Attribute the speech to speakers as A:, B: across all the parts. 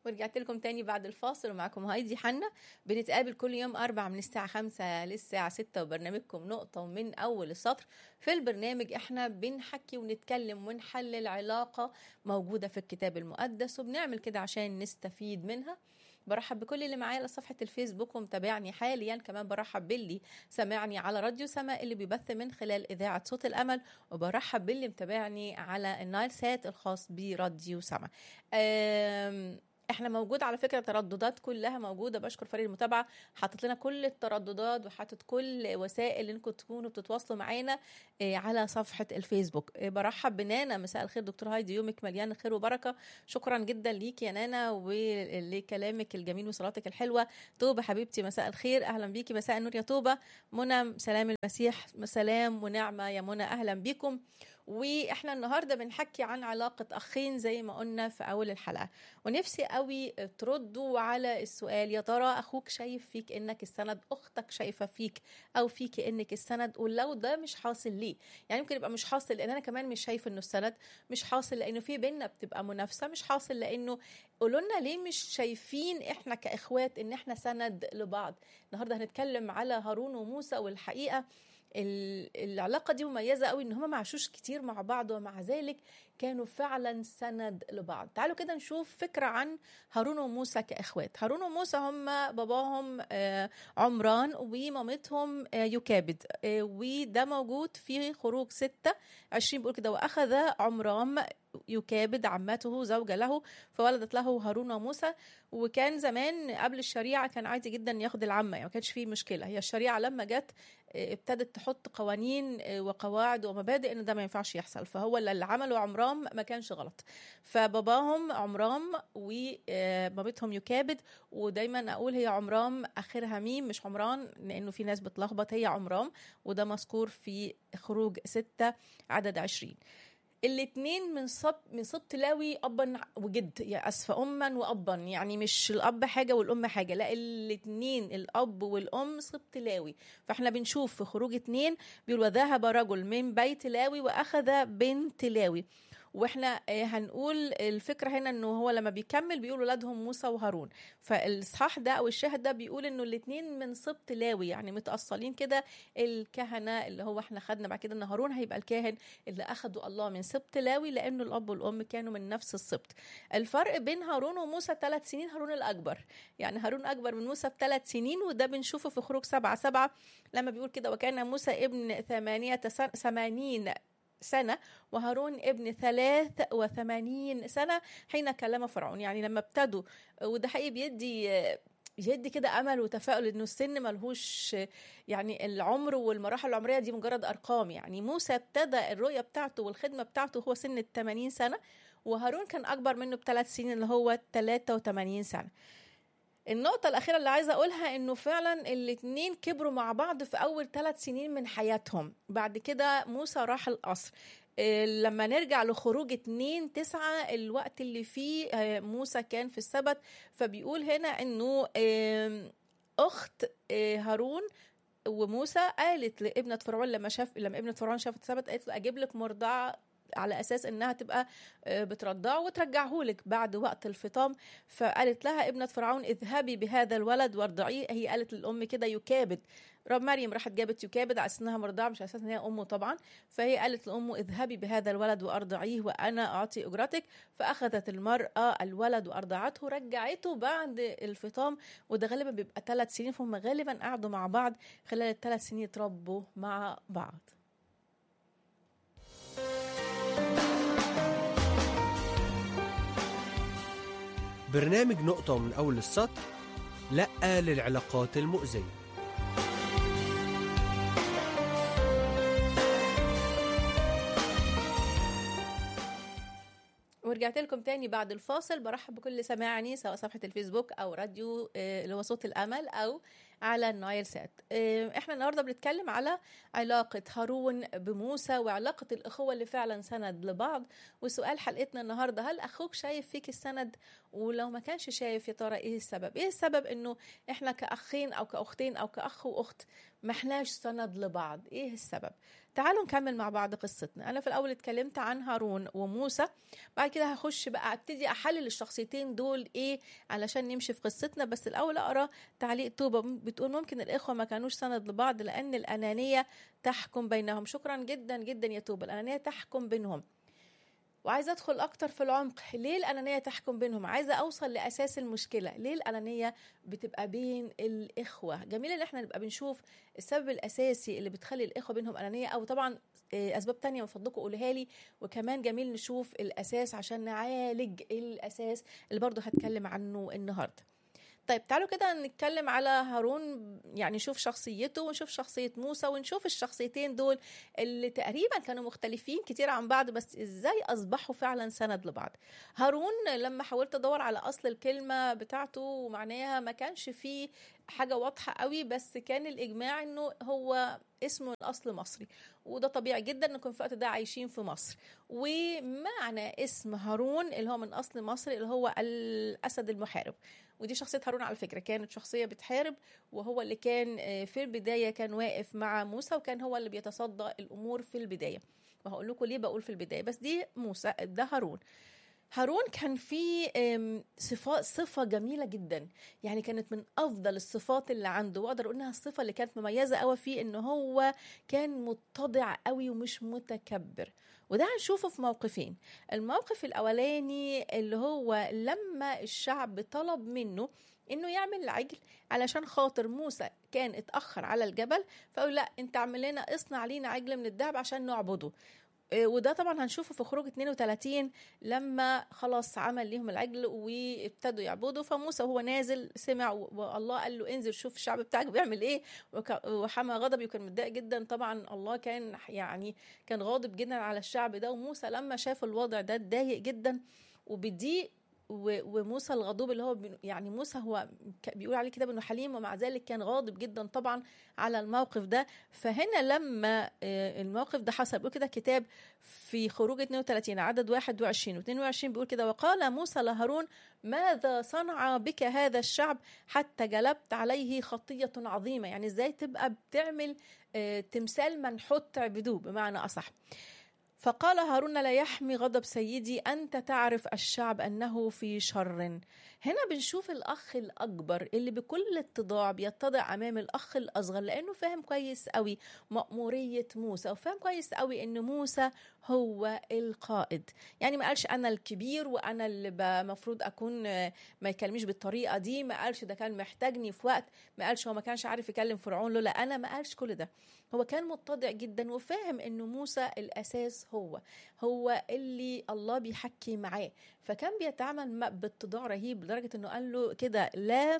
A: ورجعت لكم تاني بعد الفاصل ومعكم هايدي حنا بنتقابل كل يوم أربع من الساعة خمسة للساعة ستة وبرنامجكم نقطة ومن أول السطر في البرنامج احنا بنحكي ونتكلم ونحلل علاقة موجودة في الكتاب المقدس وبنعمل كده عشان نستفيد منها برحب بكل اللي معايا على صفحة الفيسبوك ومتابعني حاليا كمان برحب باللي سامعني على راديو سما اللي بيبث من خلال إذاعة صوت الأمل وبرحب باللي متابعني على النايل سات الخاص براديو سما أم احنا موجود على فكره ترددات كلها موجوده بشكر فريق المتابعه حاطط لنا كل الترددات وحاطط كل وسائل اللي انكم تكونوا بتتواصلوا معانا على صفحه الفيسبوك برحب بنانا مساء الخير دكتور هايدي يومك مليان خير وبركه شكرا جدا ليك يا نانا ولكلامك الجميل وصلاتك الحلوه توبه حبيبتي مساء الخير اهلا بيكي مساء النور يا توبه منى سلام المسيح سلام ونعمه يا منى اهلا بيكم واحنا النهارده بنحكي عن علاقه اخين زي ما قلنا في اول الحلقه ونفسي قوي تردوا على السؤال يا ترى اخوك شايف فيك انك السند اختك شايفه فيك او فيك انك السند ولو ده مش حاصل ليه يعني ممكن يبقى مش حاصل لان انا كمان مش شايف انه السند مش حاصل لانه في بينا بتبقى منافسه مش حاصل لانه قولوا لنا ليه مش شايفين احنا كاخوات ان احنا سند لبعض النهارده هنتكلم على هارون وموسى والحقيقه العلاقه دي مميزه قوي ان هم ما عاشوش كتير مع بعض ومع ذلك كانوا فعلا سند لبعض تعالوا كده نشوف فكره عن هارون وموسى كاخوات هارون وموسى هم باباهم عمران ومامتهم يكابد وده موجود في خروج ستة عشرين بيقول كده واخذ عمران يكابد عمته زوجة له فولدت له هارون وموسى وكان زمان قبل الشريعة كان عادي جدا ياخد العمة يعني ما كانش فيه مشكلة هي الشريعة لما جت ابتدت تحط قوانين وقواعد ومبادئ ان ده ما ينفعش يحصل فهو اللي عمله عمرام ما كانش غلط فباباهم عمرام ومامتهم يكابد ودايما اقول هي عمرام اخرها ميم مش عمران لانه في ناس بتلخبط هي عمرام وده مذكور في خروج ستة عدد عشرين الاثنين من صب من سبط لاوي ابا وجد يا اسفه اما وابا يعني مش الاب حاجه والام حاجه لا الاثنين الاب والام سبط لاوي فاحنا بنشوف في خروج اثنين بيقول وذهب رجل من بيت لاوي واخذ بنت لاوي واحنا هنقول الفكره هنا انه هو لما بيكمل بيقول ولادهم موسى وهارون فالاصحاح ده او الشاهد ده بيقول انه الاثنين من سبط لاوي يعني متاصلين كده الكهنه اللي هو احنا خدنا بعد كده ان هارون هيبقى الكاهن اللي اخدوا الله من سبط لاوي لانه الاب والام كانوا من نفس السبط الفرق بين هارون وموسى ثلاث سنين هارون الاكبر يعني هارون اكبر من موسى بثلاث سنين وده بنشوفه في خروج سبعة سبعة لما بيقول كده وكان موسى ابن ثمانية ثمانين سنة وهارون ابن ثلاث وثمانين سنة حين كلم فرعون يعني لما ابتدوا وده حقيقي بيدي يدي كده امل وتفاؤل انه السن ملهوش يعني العمر والمراحل العمريه دي مجرد ارقام يعني موسى ابتدى الرؤيه بتاعته والخدمه بتاعته هو سن ال 80 سنه وهارون كان اكبر منه بثلاث سنين اللي هو 83 سنه النقطة الأخيرة اللي عايزة أقولها إنه فعلا الاتنين كبروا مع بعض في أول ثلاث سنين من حياتهم بعد كده موسى راح القصر لما نرجع لخروج اتنين تسعة الوقت اللي فيه موسى كان في السبت فبيقول هنا إنه أخت هارون وموسى قالت لابنة فرعون لما شاف لما ابنة فرعون شافت السبت قالت له أجيب لك مرضعة على اساس انها تبقى بترضعه وترجعه لك بعد وقت الفطام فقالت لها ابنه فرعون اذهبي بهذا الولد وارضعيه هي قالت للام كده يكابد رب مريم راحت جابت يكابد على اساس انها مرضعه مش على اساس ان هي امه طبعا فهي قالت لامه اذهبي بهذا الولد وارضعيه وانا اعطي اجرتك فاخذت المراه الولد وارضعته رجعته بعد الفطام وده غالبا بيبقى ثلاث سنين فهم غالبا قعدوا مع بعض خلال الثلاث سنين اتربوا مع بعض
B: برنامج نقطة من أول السطر لأ للعلاقات المؤذية
A: ورجعت لكم تاني بعد الفاصل برحب بكل سماعني سواء صفحة الفيسبوك أو راديو اللي هو صوت الأمل أو على النايل سات آه، احنا النهارده بنتكلم على علاقه هارون بموسى وعلاقه الاخوه اللي فعلا سند لبعض وسؤال حلقتنا النهارده هل اخوك شايف فيك السند ولو ما كانش شايف يا ترى ايه السبب ايه السبب انه احنا كاخين او كاختين او كاخ واخت ما احناش سند لبعض ايه السبب تعالوا نكمل مع بعض قصتنا انا في الاول اتكلمت عن هارون وموسى بعد كده هخش بقى ابتدي احلل الشخصيتين دول ايه علشان نمشي في قصتنا بس الاول اقرا تعليق توبه بتقول ممكن الاخوه ما كانوش سند لبعض لان الانانيه تحكم بينهم شكرا جدا جدا يا توبه الانانيه تحكم بينهم وعايزه ادخل اكتر في العمق ليه الانانيه تحكم بينهم عايزه اوصل لاساس المشكله ليه الانانيه بتبقى بين الاخوه جميل ان احنا نبقى بنشوف السبب الاساسي اللي بتخلي الاخوه بينهم انانيه او طبعا آه، اسباب تانية من فضلكم قولها لي وكمان جميل نشوف الاساس عشان نعالج الاساس اللي برضو هتكلم عنه النهارده طيب تعالوا كده نتكلم على هارون يعني نشوف شخصيته ونشوف شخصية موسى ونشوف الشخصيتين دول اللي تقريبا كانوا مختلفين كتير عن بعض بس ازاي اصبحوا فعلا سند لبعض هارون لما حاولت ادور على اصل الكلمة بتاعته ومعناها ما كانش فيه حاجة واضحة قوي بس كان الإجماع إنه هو اسمه الأصل مصري وده طبيعي جدا نكون في الوقت ده عايشين في مصر ومعنى اسم هارون اللي هو من أصل مصري اللي هو الأسد المحارب ودي شخصية هارون على فكرة كانت شخصية بتحارب وهو اللي كان آه، في البداية كان واقف مع موسى وكان هو اللي بيتصدى الأمور في البداية وهقول لكم ليه بقول في البداية بس دي موسى ده هارون هارون كان في آم، صفة صفة جميلة جدا يعني كانت من أفضل الصفات اللي عنده وأقدر أقول إنها الصفة اللي كانت مميزة قوي فيه إن هو كان متضع قوي ومش متكبر وده هنشوفه في موقفين الموقف الأولاني اللي هو لما الشعب طلب منه انه يعمل عجل علشان خاطر موسى كان اتاخر على الجبل فقال لا انت اعمل لنا اصنع لينا عجل من الذهب عشان نعبده إيه، وده طبعا هنشوفه في خروج 32 لما خلاص عمل ليهم العجل وابتدوا يعبدوا فموسى وهو نازل سمع و- والله قال له انزل شوف الشعب بتاعك بيعمل ايه وك- وحمى غضبي وكان متضايق جدا طبعا الله كان يعني كان غاضب جدا على الشعب ده وموسى لما شاف الوضع ده اتضايق جدا وبدي و- وموسى الغضوب اللي هو بن- يعني موسى هو ك- بيقول عليه كده انه حليم ومع ذلك كان غاضب جدا طبعا على الموقف ده فهنا لما آه، الموقف ده حصل بيقول كده كتاب في خروج 32 عدد 21 و22 بيقول كده وقال موسى لهارون ماذا صنع بك هذا الشعب حتى جلبت عليه خطية عظيمة يعني ازاي تبقى بتعمل آه، تمثال منحوت تعبدوه بمعنى أصح فقال هارون لا يحمي غضب سيدي أنت تعرف الشعب أنه في شر هنا بنشوف الأخ الأكبر اللي بكل اتضاع بيتضع أمام الأخ الأصغر لأنه فاهم كويس قوي مأمورية موسى وفاهم كويس قوي أن موسى هو القائد يعني ما قالش أنا الكبير وأنا اللي المفروض أكون آه، ما يكلميش بالطريقة دي ما قالش ده كان محتاجني في وقت ما قالش هو ما كانش عارف يكلم فرعون لولا أنا ما قالش كل ده هو كان متضع جدا وفاهم انه موسى الاساس هو هو اللي الله بيحكي معاه فكان بيتعامل مع- باتضاع رهيب لدرجه انه قال له كده لا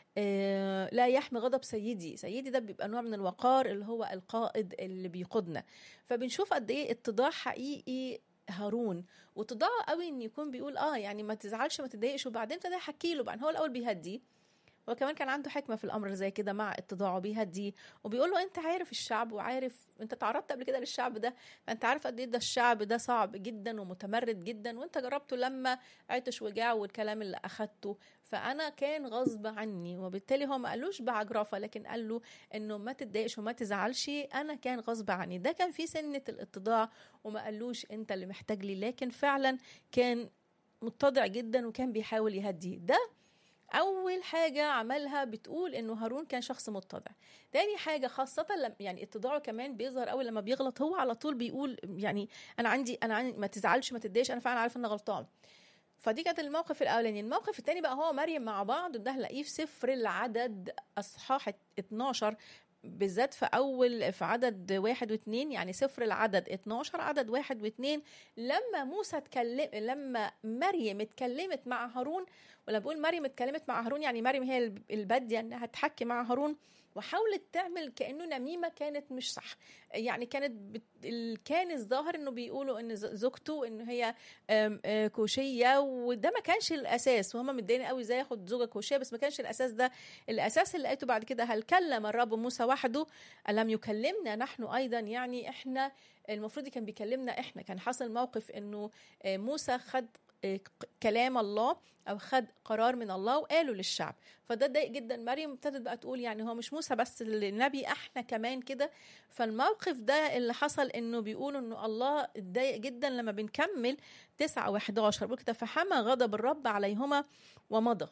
A: آه، لا يحمي غضب سيدي سيدي ده بيبقى نوع من الوقار اللي هو القائد اللي بيقودنا فبنشوف قد ايه اتضاع حقيقي هارون واتضاع قوي ان يكون بيقول اه يعني ما تزعلش ما تضايقش وبعدين ابتدى يحكي له بعد هو الاول بيهديه هو كمان كان عنده حكمه في الامر زي كده مع اتضاعه بيهديه وبيقول له انت عارف الشعب وعارف انت تعرضت قبل كده للشعب ده فانت عارف قد ايه ده الشعب ده صعب جدا ومتمرد جدا وانت جربته لما عطش وجاع والكلام اللي اخدته فانا كان غصب عني وبالتالي هو ما قالوش بعجرفه لكن قال له انه ما تتضايقش وما تزعلش انا كان غصب عني ده كان في سنه الاتضاع وما قالوش انت اللي محتاج لي لكن فعلا كان متضع جدا وكان بيحاول يهديه ده اول حاجه عملها بتقول انه هارون كان شخص متضع تاني حاجه خاصه لما يعني اتضاعه كمان بيظهر قوي لما بيغلط هو على طول بيقول يعني انا عندي انا عندي ما تزعلش ما تتضايقش انا فعلا عارف اني غلطان فدي كانت الموقف الاولاني الموقف الثاني بقى هو مريم مع بعض وده هنلاقيه في سفر العدد اصحاح 12 بالذات في اول في عدد واحد واثنين يعني سفر العدد 12 عدد واحد واثنين لما موسى اتكلم لما مريم اتكلمت مع هارون ولما بقول مريم اتكلمت مع هارون يعني مريم هي الب- الباديه انها تحكي مع هارون وحاولت تعمل كانه نميمه كانت مش صح يعني كانت بت... ال- كان الظاهر انه بيقولوا ان ز- زوجته ان هي آم، آه، كوشيه وده ما كانش الاساس وهم متضايقين قوي ازاي ياخد زوجه كوشيه بس ما كانش الاساس ده الاساس اللي لقيته بعد كده هل كلم الرب موسى وحده الم يكلمنا نحن ايضا يعني احنا المفروض كان بيكلمنا احنا كان حصل موقف انه آه، موسى خد آه، ق- كلام الله او خد قرار من الله وقاله للشعب فده ضايق جدا مريم ابتدت بقى تقول يعني هو مش موسى بس النبي احنا كمان كده فالموقف ده اللي حصل انه بيقولوا انه الله اتضايق جدا لما بنكمل 9 و11 بيقول كده فحمى غضب الرب عليهما ومضى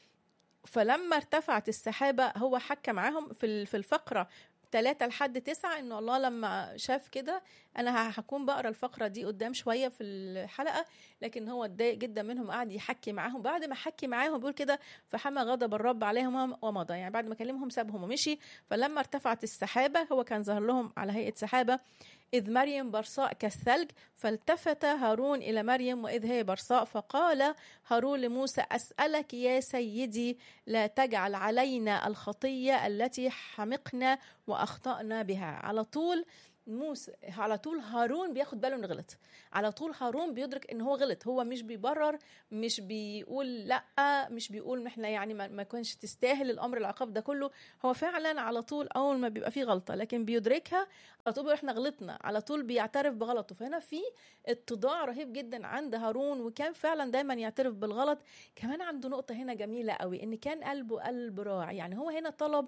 A: فلما ارتفعت السحابة هو حكى معاهم في ال- في الفقرة ثلاثة لحد تسعة انه الله لما شاف كده انا ه- هكون بقرا الفقرة دي قدام شوية في الحلقة لكن هو اتضايق جدا منهم قعد يحكي معاهم بعد ما حكي معاهم بيقول كده فحمى غضب الرب عليهم ومضى يعني بعد ما كلمهم سابهم ومشي فلما ارتفعت السحابة هو كان ظهر لهم على هيئة سحابة إذ مريم برصاء كالثلج فالتفت هارون إلى مريم وإذ هي برصاء فقال هارون لموسى أسألك يا سيدي لا تجعل علينا الخطية التي حمقنا وأخطأنا بها على طول موسى على طول هارون بياخد باله انه غلط على طول هارون بيدرك ان هو غلط هو مش بيبرر مش بيقول لا مش بيقول ان احنا يعني ما, ما كانش تستاهل الامر العقاب ده كله هو فعلا على طول اول ما بيبقى فيه غلطه لكن بيدركها على طول بيقول احنا غلطنا على طول بيعترف بغلطه فهنا في اتضاع رهيب جدا عند هارون وكان فعلا دايما يعترف بالغلط كمان عنده نقطه هنا جميله قوي ان كان قلبه قلب راعي يعني هو هنا طلب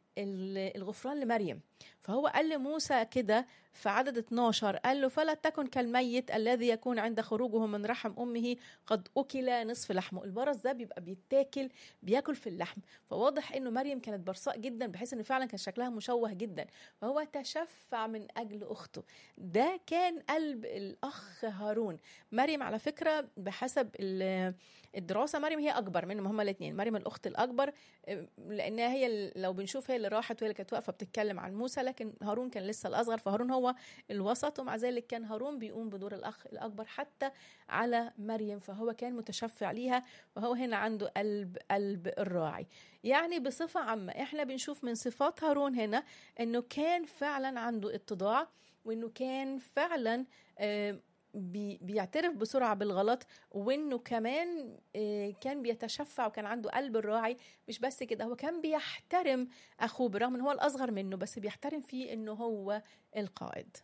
A: ال- الغفران لمريم فهو قال لموسى كده في عدد 12 قال له فلا تكن كالميت الذي يكون عند خروجه من رحم امه قد اكل نصف لحمه البرص ده بيبقى بيتاكل بياكل في اللحم فواضح انه مريم كانت برصاء جدا بحيث ان فعلا كان شكلها مشوه جدا فهو تشفع من اجل اخته ده كان قلب الاخ هارون مريم على فكره بحسب ال- الدراسه مريم هي اكبر منهم هما الاثنين مريم الاخت الاكبر لانها هي ال- لو بنشوف هي اللي راحت وهي اللي كانت واقفه بتتكلم عن موسى لكن هارون كان لسه الاصغر فهارون هو الوسط ومع ذلك كان هارون بيقوم بدور الاخ الاكبر حتى على مريم فهو كان متشفع ليها وهو هنا عنده قلب قلب الراعي يعني بصفه عامه احنا بنشوف من صفات هارون هنا انه كان فعلا عنده اتضاع وانه كان فعلا آه، بي- بيعترف بسرعة بالغلط وانه كمان آه، كان بيتشفع وكان عنده قلب الراعي مش بس كده هو كان بيحترم اخوه بالرغم ان هو الاصغر منه بس بيحترم فيه انه هو القائد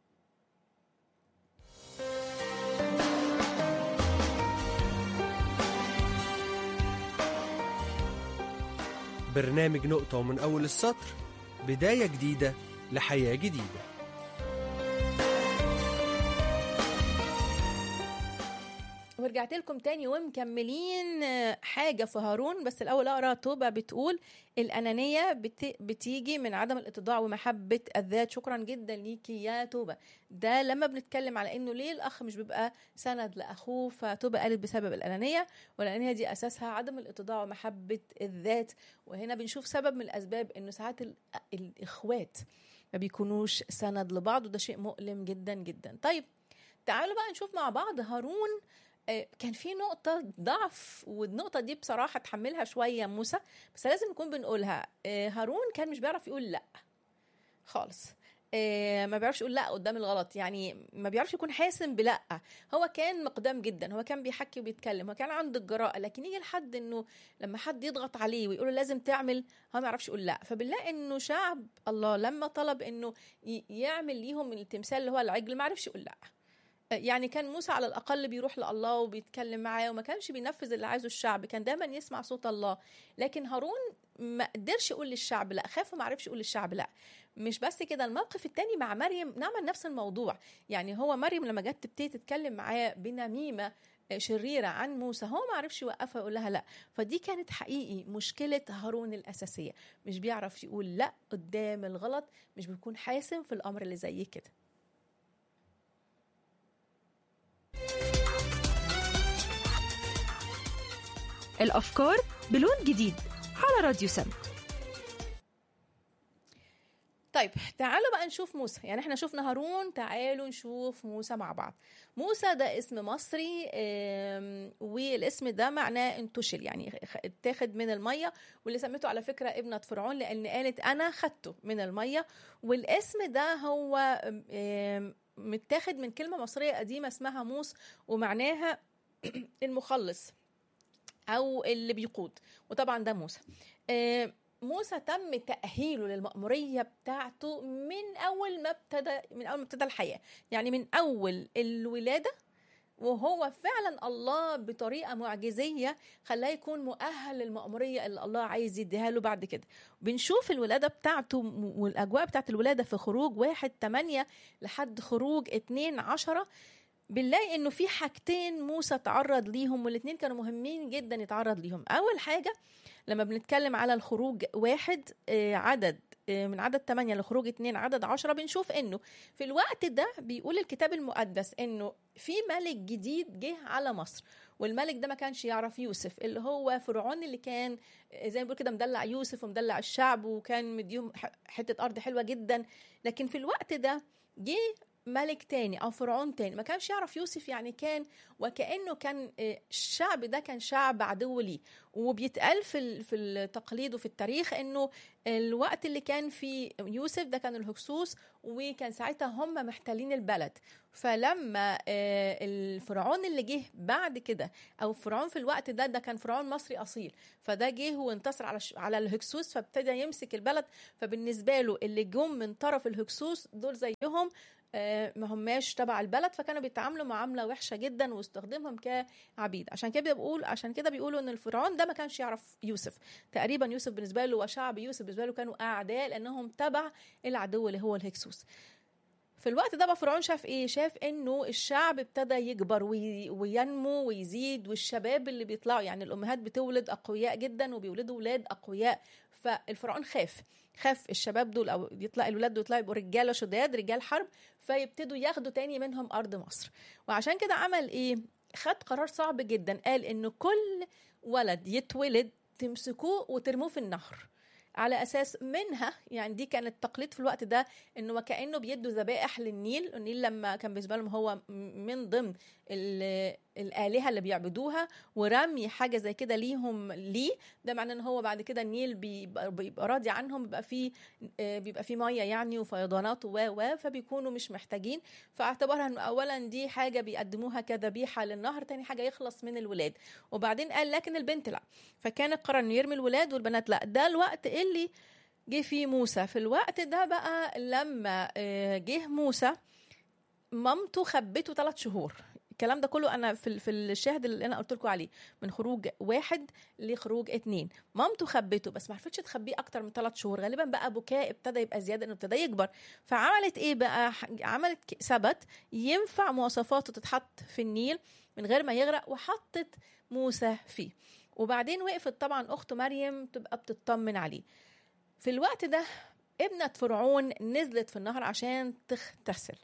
B: برنامج نقطة ومن أول السطر بداية جديدة لحياة جديدة
A: ورجعت لكم تاني ومكملين آه، حاجة في هارون بس الأول أقرأ توبة بتقول الأنانية بت... بتيجي من عدم الاتضاع ومحبة الذات شكرا جدا ليكي يا توبة ده لما بنتكلم على إنه ليه الأخ مش بيبقى سند لأخوه فتوبة قالت بسبب الأنانية والأنانية دي أساسها عدم الاتضاع ومحبة الذات وهنا بنشوف سبب من الأسباب إنه ساعات ال... الإخوات ما بيكونوش سند لبعض وده شيء مؤلم جدا جدا طيب تعالوا بقى نشوف مع بعض هارون آه، كان في نقطة ضعف والنقطة دي بصراحة تحملها شوية موسى بس لازم نكون بنقولها آه، هارون كان مش بيعرف يقول لا خالص آه، ما بيعرفش يقول لا قدام الغلط يعني ما بيعرفش يكون حاسم بلا هو كان مقدام جدا هو كان بيحكي وبيتكلم هو كان عنده الجراءة لكن يجي لحد انه لما حد يضغط عليه ويقول له لازم تعمل هو ما يعرفش يقول لا فبنلاقي انه شعب الله لما طلب انه ي- يعمل ليهم التمثال اللي هو العجل ما عرفش يقول لا يعني كان موسى على الاقل بيروح لله وبيتكلم معاه وما كانش بينفذ اللي عايزه الشعب كان دايما يسمع صوت الله لكن هارون ما قدرش يقول للشعب لا خاف وما عرفش يقول للشعب لا مش بس كده الموقف التاني مع مريم نعمل نفس الموضوع يعني هو مريم لما جت تبتدي تتكلم معاه بنميمه شريرة عن موسى هو ما عرفش يوقفها ويقول لها لا فدي كانت حقيقي مشكلة هارون الأساسية مش بيعرف يقول لا قدام الغلط مش بيكون حاسم في الأمر اللي زي كده
C: الأفكار بلون جديد على راديو سم
A: طيب تعالوا بقى نشوف موسى يعني احنا شفنا هارون تعالوا نشوف موسى مع بعض موسى ده اسم مصري آم، و والاسم ده معناه انتشل يعني خ- اتاخد من الميه واللي سميته على فكره ابنه فرعون لان قالت انا خدته من الميه والاسم ده هو آم، متاخد من كلمه مصريه قديمه اسمها موس ومعناها المخلص او اللي بيقود وطبعا ده موسى آه، موسى تم تأهيله للمأمورية بتاعته من أول ما ابتدى من أول ما ابتدى الحياة يعني من أول الولادة وهو فعلا الله بطريقة معجزية خلاه يكون مؤهل للمأمورية اللي الله عايز يديها له بعد كده بنشوف الولادة بتاعته م- والأجواء بتاعت الولادة في خروج واحد تمانية لحد خروج اتنين عشرة بنلاقي انه في حاجتين موسى تعرض ليهم والاثنين كانوا مهمين جدا يتعرض ليهم اول حاجه لما بنتكلم على الخروج واحد آه، عدد آه، من عدد 8 لخروج 2 عدد 10 بنشوف انه في الوقت ده بيقول الكتاب المقدس انه في ملك جديد جه على مصر والملك ده ما كانش يعرف يوسف اللي هو فرعون اللي كان آه، زي ما بيقول كده مدلع يوسف ومدلع الشعب وكان مديهم ح- حته ارض حلوه جدا لكن في الوقت ده جه ملك تاني او فرعون تاني ما كانش يعرف يوسف يعني كان وكانه كان آه، الشعب ده كان شعب عدو ليه وبيتقال في ال- في التقليد وفي التاريخ انه الوقت اللي كان فيه يوسف ده كان الهكسوس وكان ساعتها هم محتلين البلد فلما آه، الفرعون اللي جه بعد كده او فرعون في الوقت ده ده كان فرعون مصري اصيل فده جه وانتصر على ش- على الهكسوس فابتدى يمسك البلد فبالنسبه له اللي جم من طرف الهكسوس دول زيهم آه، ما هماش تبع البلد فكانوا بيتعاملوا معامله وحشه جدا واستخدمهم كعبيد عشان كده بيقول عشان كده بيقولوا ان الفرعون ده ما كانش يعرف يوسف تقريبا يوسف بالنسبه له وشعب يوسف بالنسبه له كانوا اعداء لانهم تبع العدو اللي هو الهكسوس في الوقت ده بقى فرعون شاف ايه شاف انه الشعب ابتدى يكبر وي- وينمو ويزيد والشباب اللي بيطلعوا يعني الامهات بتولد اقوياء جدا وبيولدوا ولاد اقوياء فالفرعون خاف خاف الشباب دول او يطلع الولاد دول يطلعوا يبقوا رجاله شداد رجال حرب فيبتدوا ياخدوا تاني منهم ارض مصر وعشان كده عمل ايه خد قرار صعب جدا قال انه كل ولد يتولد تمسكوه وترموه في النهر على اساس منها يعني دي كانت تقليد في الوقت ده انه وكانه بيدوا ذبائح للنيل النيل لما كان بالنسبه لهم هو م- من ضمن ال- الالهه اللي بيعبدوها ورمي حاجه زي كده ليهم ليه ده معناه ان هو بعد كده النيل بيبقى, بيبقى راضي عنهم بيبقى فيه آه، بيبقى فيه ميه يعني وفيضانات و و فبيكونوا مش محتاجين فاعتبرها انه اولا دي حاجه بيقدموها كذبيحه للنهر تاني حاجه يخلص من الولاد وبعدين قال لكن البنت لا فكان القرار انه يرمي الولاد والبنات لا ده الوقت اللي جه فيه موسى في الوقت ده بقى لما آه، جه موسى مامته خبته ثلاث شهور الكلام ده كله انا في ال- في الشاهد اللي انا قلت لكم عليه من خروج واحد لخروج اتنين مامته خبته بس ما عرفتش تخبيه اكتر من ثلاث شهور غالبا بقى بكاء ابتدى يبقى زياده انه ابتدى يكبر فعملت ايه بقى ح- عملت ك- سبت ينفع مواصفاته تتحط في النيل من غير ما يغرق وحطت موسى فيه وبعدين وقفت طبعا اخته مريم تبقى بتطمن عليه في الوقت ده ابنة فرعون نزلت في النهر عشان تغتسل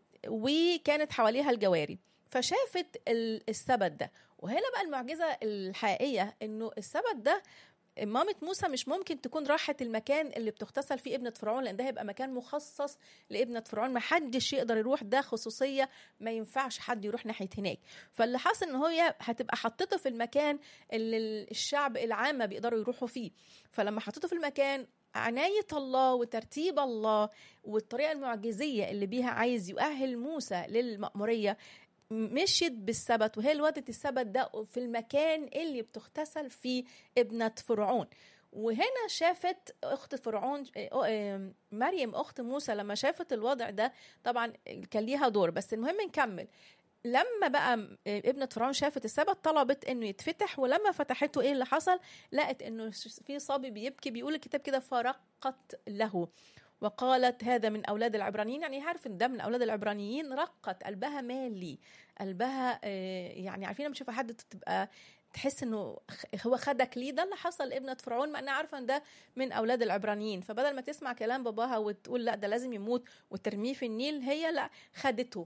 A: وكانت حواليها الجواري فشافت ال- السبت ده وهنا بقى المعجزة الحقيقية انه السبت ده مامة موسى مش ممكن تكون راحت المكان اللي بتغتسل فيه ابنة فرعون لان ده هيبقى مكان مخصص لابنة فرعون ما حدش يقدر يروح ده خصوصية ما ينفعش حد يروح ناحية هناك فاللي حصل ان هي هتبقى حطته في المكان اللي الشعب العامة بيقدروا يروحوا فيه فلما حطته في المكان عناية الله وترتيب الله والطريقة المعجزية اللي بيها عايز يؤهل موسى للمأمورية مشيت بالسبت وهي الوقت السبت ده في المكان اللي بتغتسل فيه ابنة فرعون وهنا شافت اخت فرعون آه، مريم اخت موسى لما شافت الوضع ده طبعا كان ليها دور بس المهم نكمل لما بقى ابنة فرعون شافت السبت طلبت انه يتفتح ولما فتحته ايه اللي حصل لقت انه في صبي بيبكي بيقول الكتاب كده فرقت له وقالت هذا من اولاد العبرانيين يعني عارف ان ده من اولاد العبرانيين رقت قلبها مالي قلبها آه، يعني عارفين لما تشوف حد تبقى تحس انه خ- هو خدك ليه ده اللي حصل لابنة فرعون ما انا عارفه ان ده من اولاد العبرانيين فبدل ما تسمع كلام باباها وتقول لا ده لازم يموت وترميه في النيل هي لا خدته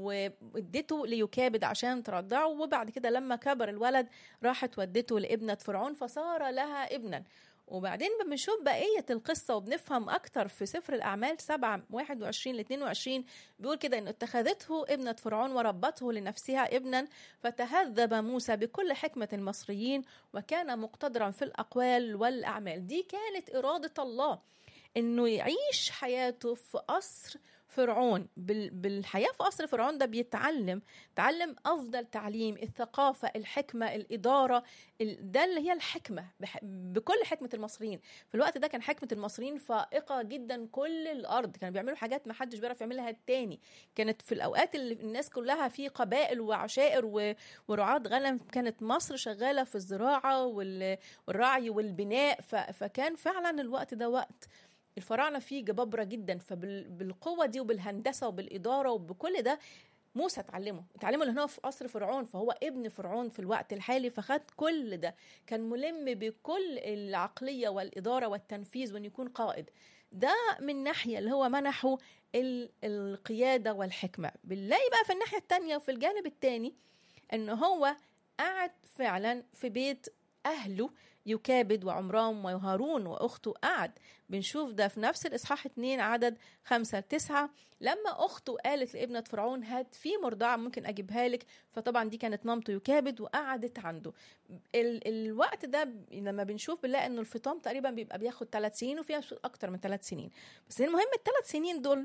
A: واديته ليكابد عشان ترضعه وبعد كده لما كبر الولد راحت ودته لابنة فرعون فصار لها ابنا وبعدين بنشوف بقية القصة وبنفهم أكتر في سفر الأعمال 7 21 ل 22 بيقول كده إنه اتخذته ابنة فرعون وربته لنفسها ابنا فتهذب موسى بكل حكمة المصريين وكان مقتدرا في الأقوال والأعمال دي كانت إرادة الله إنه يعيش حياته في قصر فرعون بال- بالحياة في قصر فرعون ده بيتعلم تعلم أفضل تعليم الثقافة الحكمة الإدارة ال- ده اللي هي الحكمة بح- بكل حكمة المصريين في الوقت ده كان حكمة المصريين فائقة جدا كل الأرض كانوا بيعملوا حاجات ما حدش بيعرف يعملها التاني كانت في الأوقات اللي الناس كلها في قبائل وعشائر و- ورعاة غنم كانت مصر شغالة في الزراعة وال- والرعي والبناء ف- فكان فعلا الوقت ده وقت الفراعنه فيه جبابره جدا فبالقوه دي وبالهندسه وبالاداره وبكل ده موسى اتعلمه اتعلمه لان هو في قصر فرعون فهو ابن فرعون في الوقت الحالي فخد كل ده كان ملم بكل العقليه والاداره والتنفيذ وان يكون قائد ده من ناحيه اللي هو منحه ال- القياده والحكمه بنلاقي بقى في الناحيه التانية وفي الجانب التاني ان هو قعد فعلا في بيت اهله يكابد وعمران وهارون واخته قعد بنشوف ده في نفس الاصحاح 2 عدد خمسة لتسعة لما اخته قالت لابنة فرعون هات في مرضعة ممكن اجيبها لك فطبعا دي كانت مامته يكابد وقعدت عنده ال الوقت ده ب- لما بنشوف بنلاقي انه الفطام تقريبا بيبقى بياخد ثلاث سنين وفيها اكتر من ثلاث سنين بس المهم الثلاث سنين دول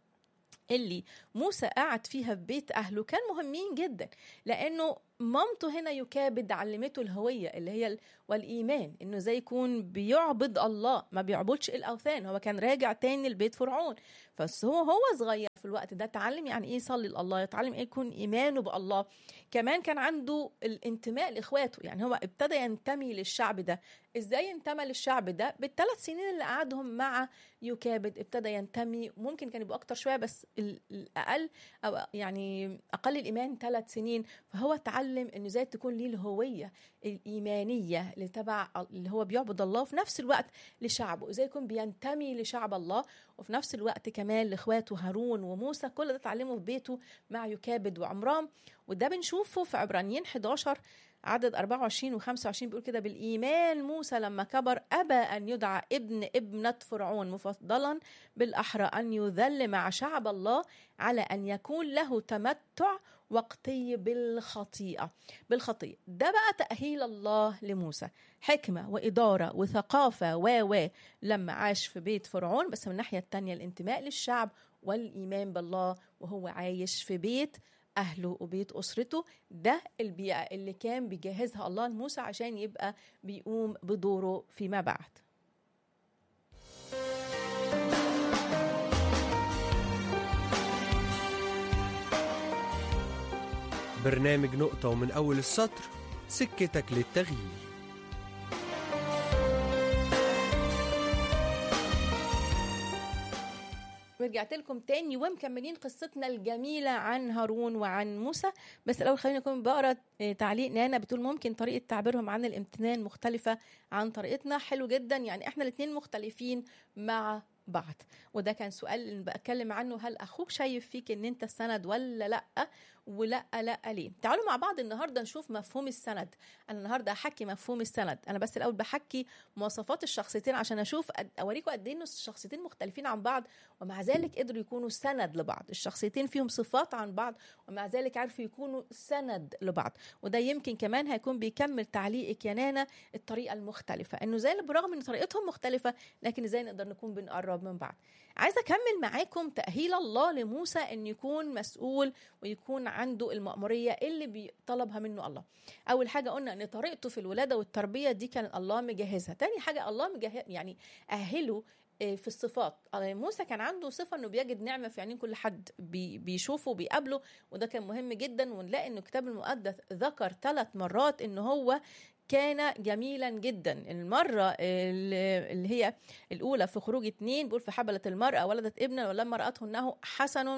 A: اللي موسى قعد فيها في بيت اهله كان مهمين جدا لانه مامته هنا يكابد علمته الهويه اللي هي ال- والايمان انه زي يكون بيعبد الله ما بيعبدش الاوثان هو كان راجع تاني لبيت فرعون بس هو هو صغير في الوقت ده اتعلم يعني ايه يصلي لله يتعلم ايه يكون ايمانه بالله كمان كان عنده الانتماء لاخواته يعني هو ابتدى ينتمي للشعب ده ازاي انتمى للشعب ده بالثلاث سنين اللي قعدهم مع يكابد ابتدى ينتمي ممكن كان يبقى اكتر شويه بس ال- الاقل او يعني اقل الايمان ثلاث سنين فهو اتعلم انه ازاي تكون ليه الهويه الايمانيه اللي تبع اللي هو بيعبد الله وفي نفس الوقت لشعبه ازاي يكون بينتمي لشعب الله وفي نفس الوقت كمان لاخواته هارون وموسى كل ده اتعلمه في بيته مع يكابد وعمران وده بنشوفه في عبرانيين 11 عدد 24 و 25 بيقول كده بالإيمان موسى لما كبر أبى أن يدعى ابن ابنة فرعون مفضلا بالأحرى أن يذل مع شعب الله على أن يكون له تمتع وقتي بالخطيئة بالخطيئة ده بقى تأهيل الله لموسى حكمة وإدارة وثقافة و و لما عاش في بيت فرعون بس من الناحية التانية الانتماء للشعب والإيمان بالله وهو عايش في بيت أهله وبيت أسرته ده البيئة اللي كان بيجهزها الله لموسى عشان يبقى بيقوم بدوره فيما بعد
B: برنامج نقطة ومن أول السطر سكتك للتغيير
A: ورجعت لكم تاني ومكملين قصتنا الجميلة عن هارون وعن موسى بس الأول خلينا نكون بقرا آه، تعليق نانا بتقول ممكن طريقة تعبيرهم عن الامتنان مختلفة عن طريقتنا حلو جدا يعني احنا الاتنين مختلفين مع بعض وده كان سؤال اللي بتكلم عنه هل اخوك شايف فيك ان انت السند ولا لا ولا لا ليه تعالوا مع بعض النهارده نشوف مفهوم السند انا النهارده هحكي مفهوم السند انا بس الاول بحكي مواصفات الشخصيتين عشان اشوف قد- اوريكم قد ايه إن الشخصيتين مختلفين عن بعض ومع ذلك قدروا يكونوا سند لبعض الشخصيتين فيهم صفات عن بعض ومع ذلك عرفوا يكونوا سند لبعض وده يمكن كمان هيكون بيكمل تعليقك يا نانا الطريقه المختلفه انه زي برغم ان طريقتهم مختلفه لكن ازاي نقدر نكون بنقرب من بعض عايزه اكمل معاكم تاهيل الله لموسى ان يكون مسؤول ويكون عنده المأموريه اللي بيطلبها منه الله اول حاجه قلنا ان طريقته في الولاده والتربيه دي كان الله مجهزها تاني حاجه الله مجهز يعني اهله آه، في الصفات آه، موسى كان عنده صفه انه بيجد نعمه في عينين كل حد بي- بيشوفه وبيقابله وده كان مهم جدا ونلاقي انه الكتاب المقدس ذكر ثلاث مرات ان هو كان جميلا جدا المرة اللي اللي هي الأولى في خروج اتنين بيقول فحبلت المرأة ولدت ابنا ولما رأته أنه حسن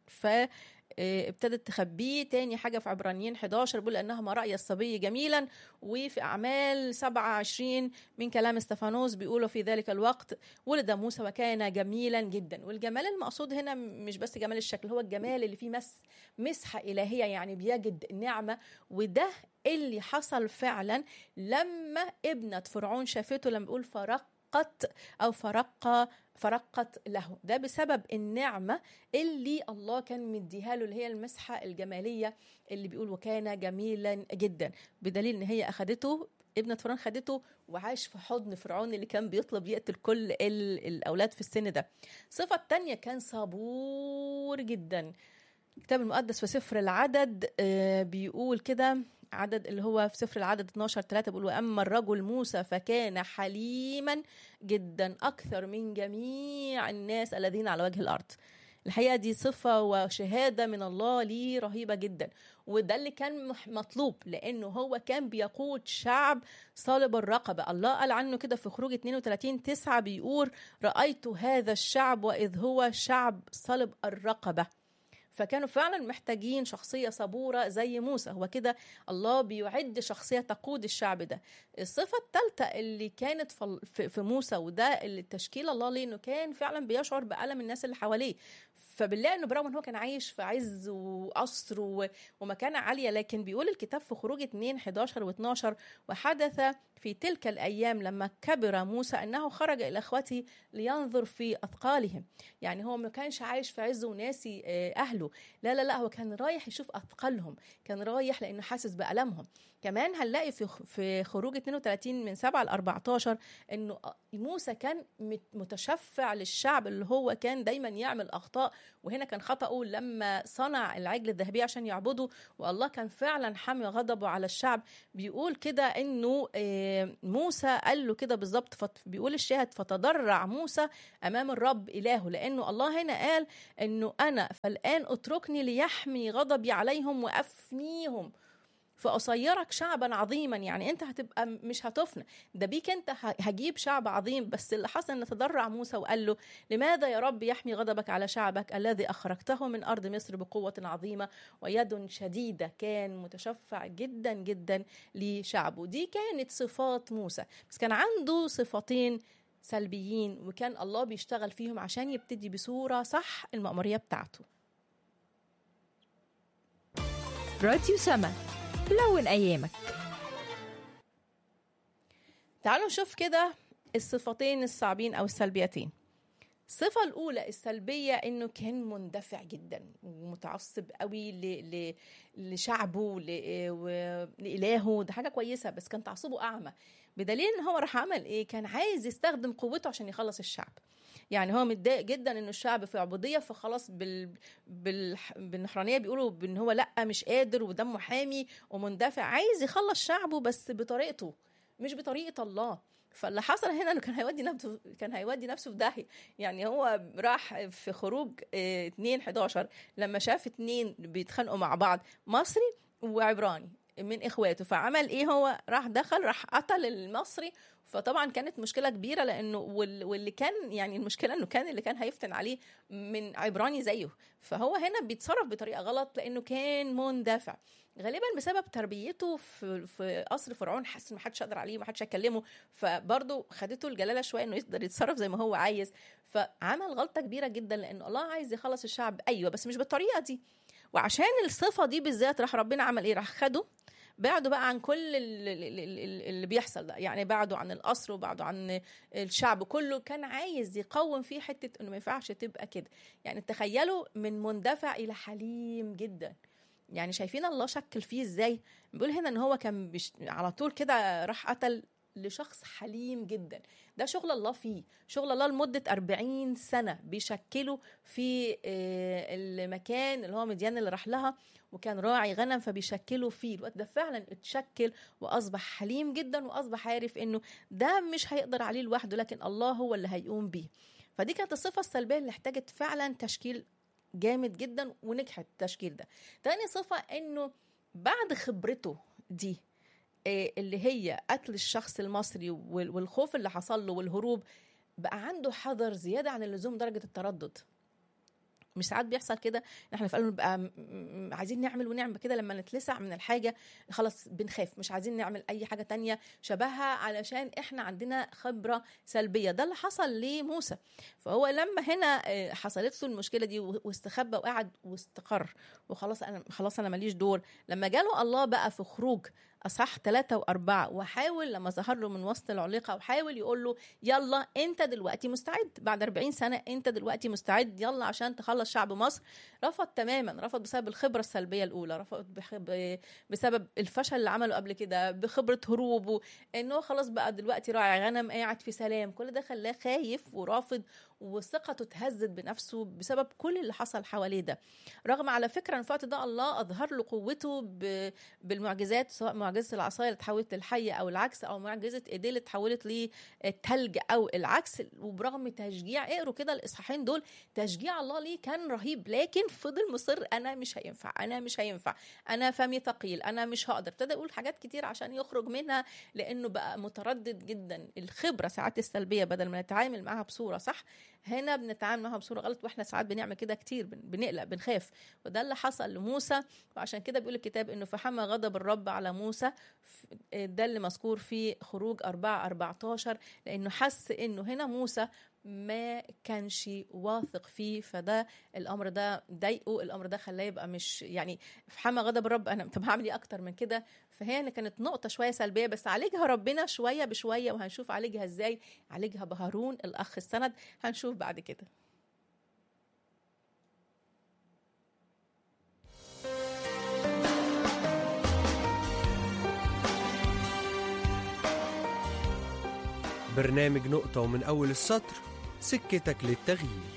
A: ف آه، ابتدت تخبيه تاني حاجة في عبرانيين 11 بيقول أنها رأي الصبي جميلا وفي أعمال 27 من كلام استفانوس بيقولوا في ذلك الوقت ولد موسى وكان جميلا جدا والجمال المقصود هنا مش بس جمال الشكل هو الجمال اللي فيه مس مسحة إلهية يعني بيجد نعمة وده اللي حصل فعلا لما ابنة فرعون شافته لما بيقول فرقت أو فرق فرقت له ده بسبب النعمة اللي الله كان مديها له اللي هي المسحة الجمالية اللي بيقول وكان جميلا جدا بدليل ان هي اخدته ابنة فرعون خدته وعاش في حضن فرعون اللي كان بيطلب يقتل كل ال- الأولاد في السن ده صفة تانية كان صبور جدا الكتاب المقدس في سفر العدد آه، بيقول كده عدد اللي هو في سفر العدد 12 3 بيقول واما الرجل موسى فكان حليما جدا اكثر من جميع الناس الذين على وجه الارض الحقيقه دي صفه وشهاده من الله ليه رهيبه جدا وده اللي كان مح- مطلوب لانه هو كان بيقود شعب صالب الرقبه الله قال عنه كده في خروج 32 9 بيقول رايت هذا الشعب واذ هو شعب صلب الرقبه فكانوا فعلا محتاجين شخصية صبورة زي موسى هو كده الله بيعد شخصية تقود الشعب ده الصفة الثالثة اللي كانت في- في في موسى وده اللي تشكيل الله ليه انه كان فعلا بيشعر بألم الناس اللي حواليه فبنلاقي انه برغم ان هو كان عايش في عز وقصر و- ومكانة عالية لكن بيقول الكتاب في خروج 2 11 و12 وحدث في تلك الأيام لما كبر موسى أنه خرج إلى إخوته لينظر في أثقالهم يعني هو ما كانش عايش في عز وناسي آه، أهله لا لا لا هو كان رايح يشوف أثقالهم كان رايح لأنه حاسس بألمهم كمان هنلاقي في في خروج 32 من 7 ل 14 انه موسى كان مت- متشفع للشعب اللي هو كان دايما يعمل اخطاء وهنا كان خطأه لما صنع العجل الذهبي عشان يعبده والله كان فعلا حامي غضبه على الشعب بيقول كده انه آه، موسى قال له كده بالظبط فت- بيقول الشاهد فتضرع موسى امام الرب الهه لانه الله هنا قال انه انا فالان اتركني ليحمي غضبي عليهم وافنيهم فأصيرك شعبا عظيما يعني انت هتبقى مش هتفنى ده بيك انت ه- هجيب شعب عظيم بس اللي حصل ان تضرع موسى وقال له لماذا يا رب يحمي غضبك على شعبك الذي اخرجته من ارض مصر بقوه عظيمه ويد شديده كان متشفع جدا جدا لشعبه دي كانت صفات موسى بس كان عنده صفتين سلبيين وكان الله بيشتغل فيهم عشان يبتدي بصوره صح المأموريه بتاعته
C: راديو سما لون أيامك
A: تعالوا نشوف كده الصفتين الصعبين او السلبيتين الصفة الأولى السلبية إنه كان مندفع جدا ومتعصب قوي ل... ل... لشعبه ل... و- لإلهه ده حاجة كويسة بس كان تعصبه أعمى بدليل إن هو راح عمل إيه كان عايز يستخدم قوته عشان يخلص الشعب يعني هو متضايق جدا إنه الشعب في عبودية فخلاص بال... بال... بالنحرانية بيقولوا إن هو لأ مش قادر ودمه حامي ومندفع عايز يخلص شعبه بس بطريقته مش بطريقة الله فاللي حصل هنا انه كان هيودي نفسه كان هيودي نفسه في داهيه يعني هو راح في خروج 2 11 لما شاف اتنين بيتخانقوا مع بعض مصري وعبراني من اخواته فعمل ايه هو راح دخل راح قتل المصري فطبعا كانت مشكله كبيره لانه وال- واللي كان يعني المشكله انه كان اللي كان هيفتن عليه من عبراني زيه فهو هنا بيتصرف بطريقه غلط لانه كان مندفع غالبا بسبب تربيته في في قصر فرعون حس ان محدش يقدر عليه ومحدش هيكلمه فبرضه خدته الجلاله شويه انه يقدر يتصرف زي ما هو عايز فعمل غلطه كبيره جدا لان الله عايز يخلص الشعب ايوه بس مش بالطريقه دي وعشان الصفه دي بالذات راح ربنا عمل ايه راح خده بعدوا بقى عن كل ال- ال- ال- ال- اللي بيحصل ده يعني بعدوا عن القصر وبعدوا عن الشعب كله كان عايز يقوم فيه حته انه ما ينفعش تبقى كده يعني تخيلوا من مندفع الى حليم جدا يعني شايفين الله شكل فيه ازاي بيقول هنا ان هو كان بيش... على طول كده راح قتل لشخص حليم جدا ده شغل الله فيه شغل الله لمدة 40 سنة بيشكله في آه، المكان اللي هو مديان اللي راح لها وكان راعي غنم فبيشكله فيه الوقت ده فعلا اتشكل واصبح حليم جدا واصبح عارف انه ده مش هيقدر عليه لوحده لكن الله هو اللي هيقوم بيه فدي كانت الصفة السلبية اللي احتاجت فعلا تشكيل جامد جدا ونجحت التشكيل ده تاني صفة انه بعد خبرته دي آه، اللي هي قتل الشخص المصري وال- والخوف اللي حصل له والهروب بقى عنده حذر زيادة عن اللزوم درجة التردد مش ساعات بيحصل كده إن احنا فعلا نبقى م- م- عايزين نعمل ونعمل كده لما نتلسع من الحاجه خلاص بنخاف مش عايزين نعمل اي حاجه تانية شبهها علشان احنا عندنا خبره سلبيه ده اللي حصل لموسى فهو لما هنا آه، حصلت له المشكله دي و- واستخبى وقعد واستقر وخلاص انا خلاص انا ماليش دور لما جاله الله بقى في خروج اصح ثلاثة وأربعة وحاول لما ظهر له من وسط العليقة وحاول يقول له يلا أنت دلوقتي مستعد بعد 40 سنة أنت دلوقتي مستعد يلا عشان تخلص شعب مصر رفض تماما رفض بسبب الخبرة السلبية الأولى رفض بخب... بسبب الفشل اللي عمله قبل كده بخبرة هروبه إن هو خلاص بقى دلوقتي راعي غنم قاعد في سلام كل ده خلاه خايف ورافض وثقته اتهزت بنفسه بسبب كل اللي حصل حواليه ده رغم على فكرة ان في الوقت ده الله اظهر له قوته ب... بالمعجزات سواء معجزة العصاية اللي اتحولت للحية او العكس او معجزة ايديه اللي اتحولت للتلج او العكس وبرغم تشجيع اقروا كده الاصحاحين دول تشجيع الله ليه كان رهيب لكن فضل مصر انا مش هينفع انا مش هينفع انا فمي ثقيل انا مش هقدر ابتدى يقول حاجات كتير عشان يخرج منها لانه بقى متردد جدا الخبره ساعات السلبيه بدل ما نتعامل معاها بصوره صح هنا بنتعامل معاها بصوره غلط واحنا ساعات بنعمل كده كتير بن- بنقلق بنخاف وده اللي حصل لموسى وعشان كده بيقول الكتاب انه فحمى غضب الرب على موسى ف- ده اللي مذكور في خروج 4 14 لانه حس انه هنا موسى ما كانش واثق فيه فده الامر ده ضايقه الامر ده خلاه يبقى مش يعني في حمى غضب الرب انا طب هعمل ايه اكتر من كده فهي اللي كانت نقطه شويه سلبيه بس عالجها ربنا شويه بشويه وهنشوف عالجها ازاي عالجها بهارون الاخ السند هنشوف بعد كده
B: برنامج نقطة ومن أول السطر سكتك للتغيير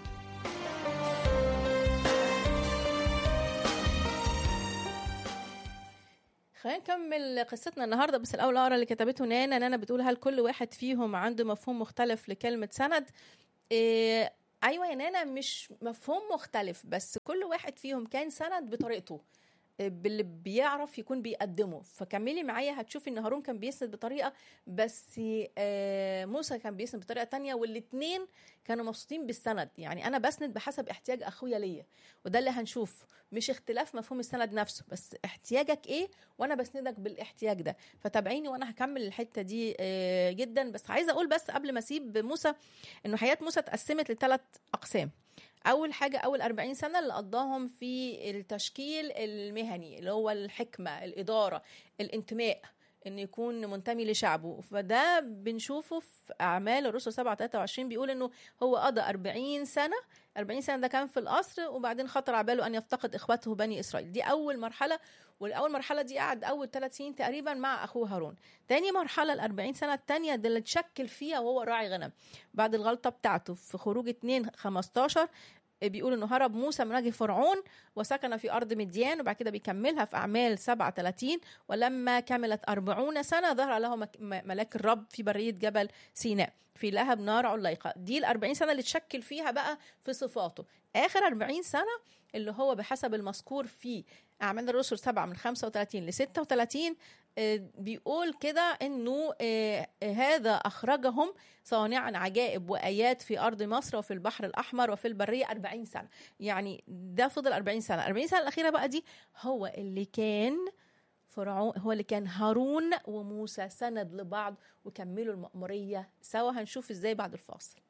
A: خلينا نكمل قصتنا النهارده بس الاول اقرا اللي كتبته نانا نانا بتقول هل كل واحد فيهم عنده مفهوم مختلف لكلمه سند إيه ايوه يا نانا مش مفهوم مختلف بس كل واحد فيهم كان سند بطريقته إيه، باللي بيعرف يكون بيقدمه فكملي معايا هتشوفي ان هارون كان بيسند بطريقه بس آه، موسى كان بيسند بطريقه تانية والاتنين كانوا مبسوطين بالسند يعني انا بسند بحسب احتياج اخويا ليا وده اللي هنشوف مش اختلاف مفهوم السند نفسه بس احتياجك ايه وانا بسندك بالاحتياج ده فتابعيني وانا هكمل الحته دي آه، جدا بس عايزه اقول بس قبل ما اسيب موسى انه حياه موسى اتقسمت لثلاث اقسام اول حاجه اول 40 سنه اللي قضاهم في التشكيل المهني اللي هو الحكمه الاداره الانتماء ان يكون منتمي لشعبه فده بنشوفه في اعمال الرسل 7 23 بيقول انه هو قضى 40 سنه 40 سنه ده كان في القصر وبعدين خطر على باله ان يفتقد اخوته بني اسرائيل دي اول مرحله والاول مرحله دي قعد اول ثلاث سنين تقريبا مع اخوه هارون تاني مرحله ال 40 سنه الثانيه ده اللي اتشكل فيها وهو راعي غنم بعد الغلطه بتاعته في خروج 2 15 بيقول انه هرب موسى من وجه فرعون وسكن في ارض مديان وبعد كده بيكملها في اعمال 37 ولما كملت أربعون سنه ظهر له مك- م- ملاك الرب في بريه جبل سيناء في لهب نار عليقه دي ال 40 سنه اللي تشكل فيها بقى في صفاته اخر 40 سنه اللي هو بحسب المذكور في اعمال الرسل 7 من 35 ل 36 آه، بيقول كده انه آه، آه، هذا اخرجهم صانعا عجائب وايات في ارض مصر وفي البحر الاحمر وفي البريه 40 سنه يعني ده فضل 40 سنه 40 سنه الاخيره بقى دي هو اللي كان فرعون هو اللي كان هارون وموسى سند لبعض وكملوا المأمورية سوا هنشوف ازاي بعد الفاصل